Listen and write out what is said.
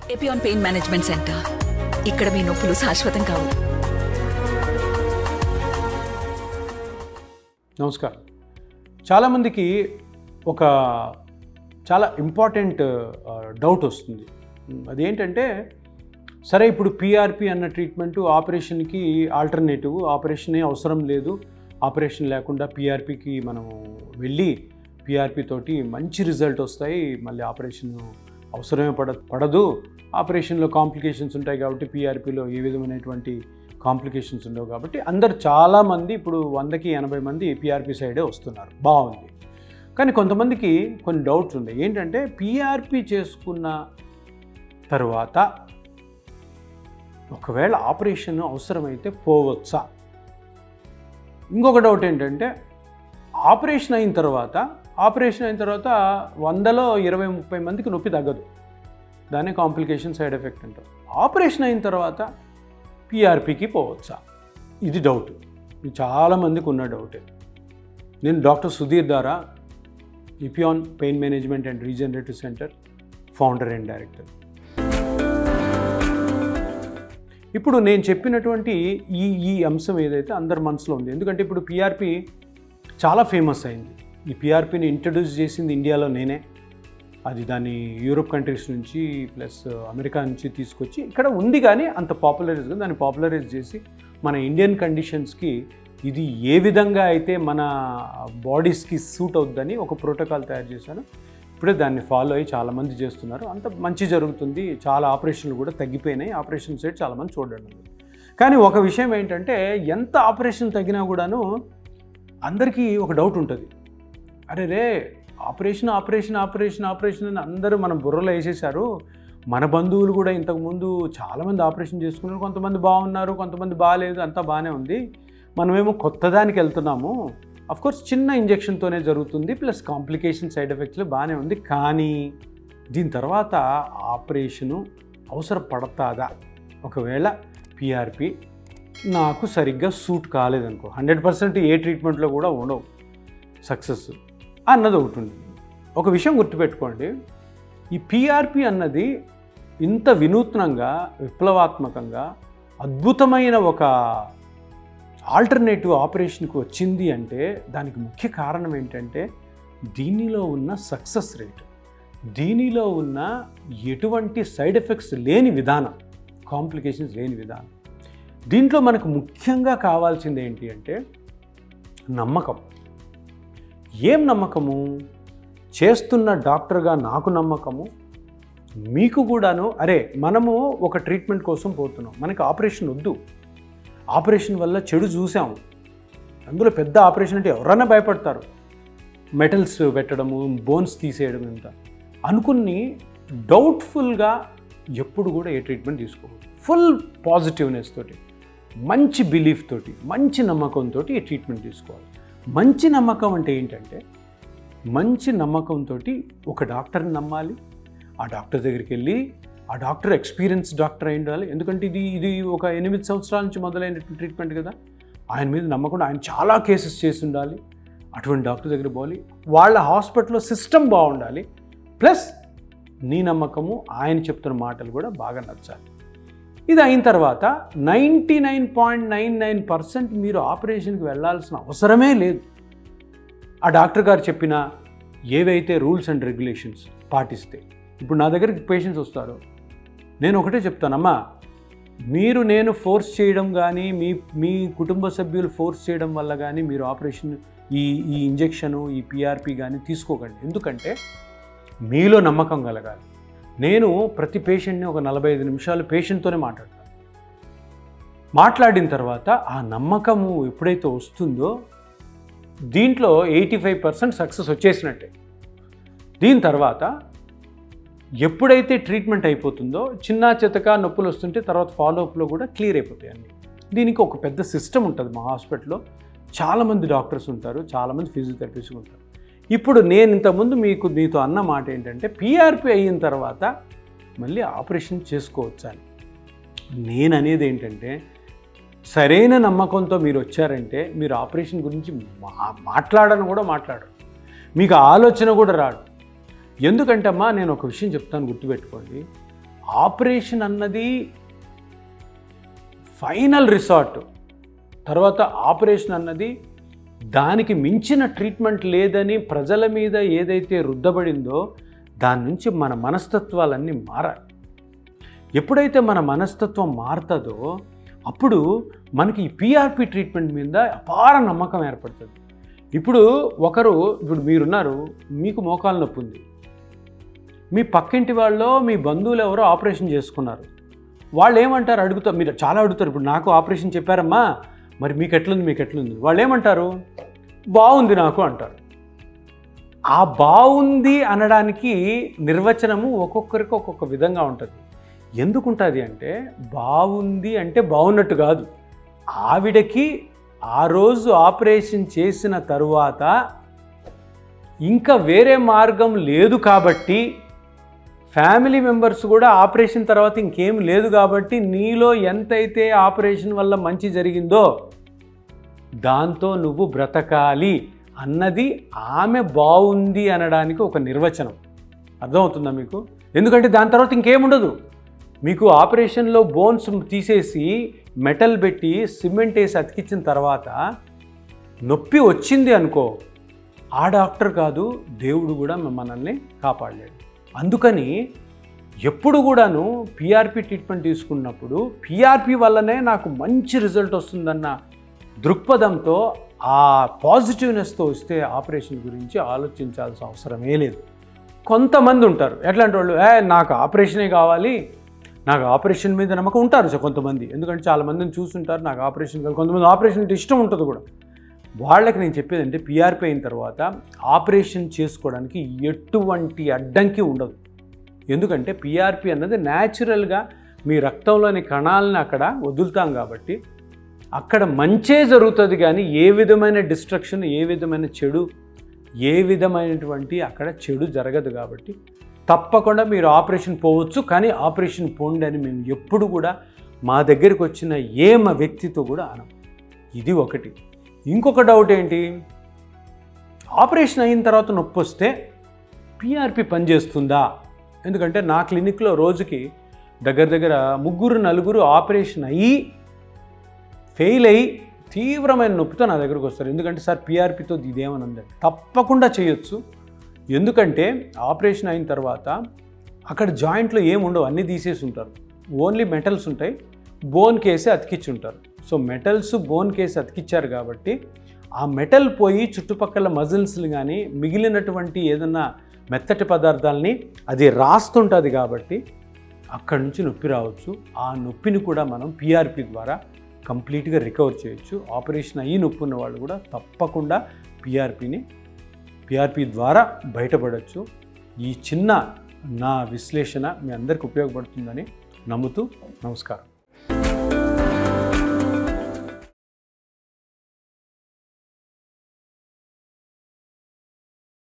Epione pain management centre ఇక్కడ మీ నొప్పులు శాశ్వతం కావు నమస్కారం చాలామందికి ఒక చాలా ఇంపార్టెంట్ డౌట్ వస్తుంది అదేంటంటే సరే ఇప్పుడు పీఆర్పి అన్న ట్రీట్మెంట్ ఆపరేషన్కి ఆల్టర్నేటివ్ ఆపరేషనే అవసరం లేదు ఆపరేషన్ లేకుండా పీఆర్పికి మనము వెళ్ళి పీఆర్పి తోటి మంచి రిజల్ట్ వస్తాయి మళ్ళీ ఆపరేషన్ అవసరమే పడ పడదు ఆపరేషన్లో కాంప్లికేషన్స్ ఉంటాయి కాబట్టి పీఆర్పిలో ఏ విధమైనటువంటి కాంప్లికేషన్స్ ఉండవు కాబట్టి అందరు చాలామంది ఇప్పుడు వందకి ఎనభై మంది పీఆర్పి సైడే వస్తున్నారు బాగుంది కానీ కొంతమందికి కొన్ని డౌట్స్ ఉన్నాయి ఏంటంటే పీఆర్పి చేసుకున్న తర్వాత ఒకవేళ ఆపరేషన్ అవసరమైతే పోవచ్చా ఇంకొక డౌట్ ఏంటంటే ఆపరేషన్ అయిన తర్వాత ఆపరేషన్ అయిన తర్వాత వందలో ఇరవై ముప్పై మందికి నొప్పి తగ్గదు దాన్ని కాంప్లికేషన్ సైడ్ ఎఫెక్ట్ అంటారు ఆపరేషన్ అయిన తర్వాత పీఆర్పీకి పోవచ్చా ఇది డౌట్ ఇది చాలామందికి ఉన్న డౌటే నేను డాక్టర్ సుధీర్ దారా ఇపియాన్ pain management and regenerative centre founder and director ఇప్పుడు నేను చెప్పినటువంటి ఈ ఈ అంశం ఏదైతే అందరి మనసులో ఉంది ఎందుకంటే ఇప్పుడు పిఆర్పి చాలా ఫేమస్ అయింది ఈ పిఆర్పిని ఇంట్రడ్యూస్ చేసింది ఇండియాలో నేనే అది దాన్ని యూరోప్ కంట్రీస్ నుంచి ప్లస్ అమెరికా నుంచి తీసుకొచ్చి ఇక్కడ ఉంది కానీ అంత పాపులరైజ్ దాన్ని పాపులరైజ్ చేసి మన ఇండియన్ కండిషన్స్కి ఇది ఏ విధంగా అయితే మన బాడీస్కి సూట్ అవుద్దని ఒక ప్రోటోకాల్ తయారు చేశాను ఇప్పుడే దాన్ని ఫాలో అయ్యి చాలామంది చేస్తున్నారు అంత మంచి జరుగుతుంది చాలా ఆపరేషన్లు కూడా తగ్గిపోయినాయి ఆపరేషన్ సైడ్ చాలామంది చూడడం లేదు కానీ ఒక విషయం ఏంటంటే ఎంత ఆపరేషన్ తగ్గినా కూడాను అందరికీ ఒక డౌట్ ఉంటుంది అరే రే ఆపరేషన్ ఆపరేషన్ ఆపరేషన్ ఆపరేషన్ అని అందరూ మన బుర్రలో వేసేసారు మన బంధువులు కూడా ఇంతకుముందు చాలామంది ఆపరేషన్ చేసుకున్నారు కొంతమంది బాగున్నారు కొంతమంది బాగాలేదు అంతా బాగానే ఉంది మనమేమో కొత్త దానికి వెళ్తున్నాము కోర్స్ చిన్న ఇంజెక్షన్తోనే జరుగుతుంది ప్లస్ కాంప్లికేషన్ సైడ్ ఎఫెక్ట్స్ బాగానే ఉంది కానీ దీని తర్వాత ఆపరేషను అవసరపడతాదా ఒకవేళ పిఆర్పి నాకు సరిగ్గా సూట్ కాలేదనుకో హండ్రెడ్ పర్సెంట్ ఏ ట్రీట్మెంట్లో కూడా ఉండవు సక్సెస్ అన్నది ఒకటి ఉంది ఒక విషయం గుర్తుపెట్టుకోండి ఈ పిఆర్పి అన్నది ఇంత వినూత్నంగా విప్లవాత్మకంగా అద్భుతమైన ఒక ఆల్టర్నేటివ్ ఆపరేషన్కి వచ్చింది అంటే దానికి ముఖ్య కారణం ఏంటంటే దీనిలో ఉన్న సక్సెస్ రేట్ దీనిలో ఉన్న ఎటువంటి సైడ్ ఎఫెక్ట్స్ లేని విధానం కాంప్లికేషన్స్ లేని విధానం దీంట్లో మనకు ముఖ్యంగా కావాల్సింది ఏంటి అంటే నమ్మకం ఏం నమ్మకము చేస్తున్న డాక్టర్గా నాకు నమ్మకము మీకు కూడాను అరే మనము ఒక ట్రీట్మెంట్ కోసం పోతున్నాం మనకి ఆపరేషన్ వద్దు ఆపరేషన్ వల్ల చెడు చూసాము అందులో పెద్ద ఆపరేషన్ అంటే ఎవరైనా భయపడతారు మెటల్స్ పెట్టడము బోన్స్ తీసేయడం ఇంత అనుకుని డౌట్ఫుల్గా ఎప్పుడు కూడా ఏ ట్రీట్మెంట్ తీసుకోకూడదు ఫుల్ పాజిటివ్నెస్ తోటి మంచి బిలీఫ్ తోటి మంచి నమ్మకంతో ఈ ట్రీట్మెంట్ తీసుకోవాలి మంచి నమ్మకం అంటే ఏంటంటే మంచి నమ్మకంతో ఒక డాక్టర్ని నమ్మాలి ఆ డాక్టర్ దగ్గరికి వెళ్ళి ఆ డాక్టర్ ఎక్స్పీరియన్స్ డాక్టర్ అయి ఉండాలి ఎందుకంటే ఇది ఇది ఒక ఎనిమిది సంవత్సరాల నుంచి మొదలైన ట్రీట్మెంట్ కదా ఆయన మీద నమ్మకుండా ఆయన చాలా కేసెస్ చేసి ఉండాలి అటువంటి డాక్టర్ దగ్గర పోవాలి వాళ్ళ హాస్పిటల్లో సిస్టమ్ బాగుండాలి ప్లస్ నీ నమ్మకము ఆయన చెప్తున్న మాటలు కూడా బాగా నచ్చాలి ఇది అయిన తర్వాత ninety nine point nine nine percent మీరు ఆపరేషన్కి వెళ్ళాల్సిన అవసరమే లేదు ఆ డాక్టర్ గారు చెప్పిన ఏవైతే రూల్స్ అండ్ రెగ్యులేషన్స్ పాటిస్తే ఇప్పుడు నా దగ్గరికి పేషెంట్స్ వస్తారు నేను ఒకటే చెప్తానమ్మా మీరు నేను ఫోర్స్ చేయడం కానీ మీ మీ కుటుంబ సభ్యులు ఫోర్స్ చేయడం వల్ల కానీ మీరు ఆపరేషన్ ఈ ఈ ఇంజెక్షను ఈ పిఆర్పి కానీ తీసుకోకండి ఎందుకంటే మీలో నమ్మకం కలగాలి నేను ప్రతి పేషెంట్ని ఒక నలభై ఐదు నిమిషాలు పేషెంట్తోనే మాట్లాడతాను మాట్లాడిన తర్వాత ఆ నమ్మకము ఎప్పుడైతే వస్తుందో దీంట్లో ఎయిటీ ఫైవ్ పర్సెంట్ సక్సెస్ వచ్చేసినట్టే దీని తర్వాత ఎప్పుడైతే ట్రీట్మెంట్ అయిపోతుందో చిన్న చితక నొప్పులు వస్తుంటే తర్వాత ఫాలోఅప్లో కూడా క్లియర్ అయిపోతాయి అన్నీ దీనికి ఒక పెద్ద సిస్టమ్ ఉంటుంది మా హాస్పిటల్లో చాలామంది డాక్టర్స్ ఉంటారు చాలామంది ఫిజియోథెరపిస్ట్ ఉంటారు ఇప్పుడు నేను ఇంతకుముందు మీకు మీతో అన్న మాట ఏంటంటే పీఆర్పి అయిన తర్వాత మళ్ళీ ఆపరేషన్ చేసుకోవచ్చు అని నేను అనేది ఏంటంటే సరైన నమ్మకంతో మీరు వచ్చారంటే మీరు ఆపరేషన్ గురించి మా మాట్లాడను కూడా మాట్లాడరు మీకు ఆలోచన కూడా రాడు ఎందుకంటే అమ్మా నేను ఒక విషయం చెప్తాను గుర్తుపెట్టుకోండి ఆపరేషన్ అన్నది ఫైనల్ రిసార్ట్ తర్వాత ఆపరేషన్ అన్నది దానికి మించిన ట్రీట్మెంట్ లేదని ప్రజల మీద ఏదైతే రుద్దబడిందో దాని నుంచి మన మనస్తత్వాలన్నీ మారాలి ఎప్పుడైతే మన మనస్తత్వం మారుతుందో అప్పుడు మనకి ఈ పిఆర్పి ట్రీట్మెంట్ మీద అపార నమ్మకం ఏర్పడుతుంది ఇప్పుడు ఒకరు ఇప్పుడు మీరున్నారు మీకు మోకాలు నొప్పి ఉంది మీ పక్కింటి వాళ్ళు మీ బంధువులు ఎవరో ఆపరేషన్ చేసుకున్నారు వాళ్ళు ఏమంటారు అడుగుతారు మీరు చాలా అడుగుతారు ఇప్పుడు నాకు ఆపరేషన్ చెప్పారమ్మా మరి మీకు ఎట్లుంది మీకు ఎట్లుంది వాళ్ళు ఏమంటారు బాగుంది నాకు అంటారు ఆ బాగుంది అనడానికి నిర్వచనము ఒక్కొక్కరికి ఒక్కొక్క విధంగా ఉంటుంది ఎందుకుంటుంది అంటే బాగుంది అంటే బాగున్నట్టు కాదు ఆవిడకి ఆ రోజు ఆపరేషన్ చేసిన తరువాత ఇంకా వేరే మార్గం లేదు కాబట్టి ఫ్యామిలీ మెంబర్స్ కూడా ఆపరేషన్ తర్వాత ఇంకేం లేదు కాబట్టి నీలో ఎంతైతే ఆపరేషన్ వల్ల మంచి జరిగిందో దాంతో నువ్వు బ్రతకాలి అన్నది ఆమె బాగుంది అనడానికి ఒక నిర్వచనం అర్థమవుతుందా మీకు ఎందుకంటే దాని తర్వాత ఇంకేముండదు మీకు ఆపరేషన్లో బోన్స్ తీసేసి మెటల్ పెట్టి సిమెంట్ వేసి అతికించిన తర్వాత నొప్పి వచ్చింది అనుకో ఆ డాక్టర్ కాదు దేవుడు కూడా మనల్ని కాపాడలేడు అందుకని ఎప్పుడు కూడాను పిఆర్పి ట్రీట్మెంట్ తీసుకున్నప్పుడు పిఆర్పి వల్లనే నాకు మంచి రిజల్ట్ వస్తుందన్న దృక్పథంతో ఆ పాజిటివ్నెస్తో వస్తే ఆపరేషన్ గురించి ఆలోచించాల్సిన అవసరమే లేదు కొంతమంది ఉంటారు ఎట్లాంటి వాళ్ళు ఏ నాకు ఆపరేషనే కావాలి నాకు ఆపరేషన్ మీద నమ్మకం ఉంటారు సో కొంతమంది ఎందుకంటే చాలా మందిని చూస్తుంటారు నాకు ఆపరేషన్ కావాలి కొంతమంది ఆపరేషన్ అంటే ఇష్టం ఉంటుంది కూడా వాళ్ళకి నేను చెప్పేది అంటే పిఆర్పి అయిన తర్వాత ఆపరేషన్ చేసుకోవడానికి ఎటువంటి అడ్డంకి ఉండదు ఎందుకంటే పిఆర్పి అన్నది న్యాచురల్గా మీ రక్తంలోని కణాలని అక్కడ వదులుతాం కాబట్టి అక్కడ మంచే జరుగుతుంది కానీ ఏ విధమైన డిస్ట్రక్షన్ ఏ విధమైన చెడు ఏ విధమైనటువంటి అక్కడ చెడు జరగదు కాబట్టి తప్పకుండా మీరు ఆపరేషన్ పోవచ్చు కానీ ఆపరేషన్ పోండి అని మేము ఎప్పుడు కూడా మా దగ్గరికి వచ్చిన ఏ మా వ్యక్తితో కూడా అనం ఇది ఒకటి ఇంకొక డౌట్ ఏంటి ఆపరేషన్ అయిన తర్వాత నొప్పి వస్తే పిఆర్పి పనిచేస్తుందా ఎందుకంటే నా క్లినిక్లో రోజుకి దగ్గర దగ్గర ముగ్గురు నలుగురు ఆపరేషన్ అయ్యి ఫెయిల్ అయ్యి తీవ్రమైన నొప్పితో నా దగ్గరకు వస్తారు ఎందుకంటే సార్ పిఆర్పితో ఇదేమని ఉందండి తప్పకుండా చేయొచ్చు ఎందుకంటే ఆపరేషన్ అయిన తర్వాత అక్కడ జాయింట్లో ఏమి ఉండవు అన్నీ తీసేసి ఉంటారు ఓన్లీ మెటల్స్ ఉంటాయి బోన్ కేసి అతికిచ్చి ఉంటారు సో మెటల్స్ బోన్ కేసి అతికిచ్చారు కాబట్టి ఆ మెటల్ పోయి చుట్టుపక్కల మజిల్స్లు కానీ మిగిలినటువంటి ఏదన్నా మెత్తటి పదార్థాలని అది రాస్తుంటుంది కాబట్టి అక్కడి నుంచి నొప్పి రావచ్చు ఆ నొప్పిని కూడా మనం పిఆర్పి ద్వారా కంప్లీట్గా రికవర్ చేయొచ్చు ఆపరేషన్ అయ్యి నొప్పి ఉన్న వాళ్ళు కూడా తప్పకుండా పిఆర్పిని పిఆర్పి ద్వారా బయటపడవచ్చు ఈ చిన్న నా విశ్లేషణ మీ అందరికి ఉపయోగపడుతుందని నమ్ముతూ నమస్కారం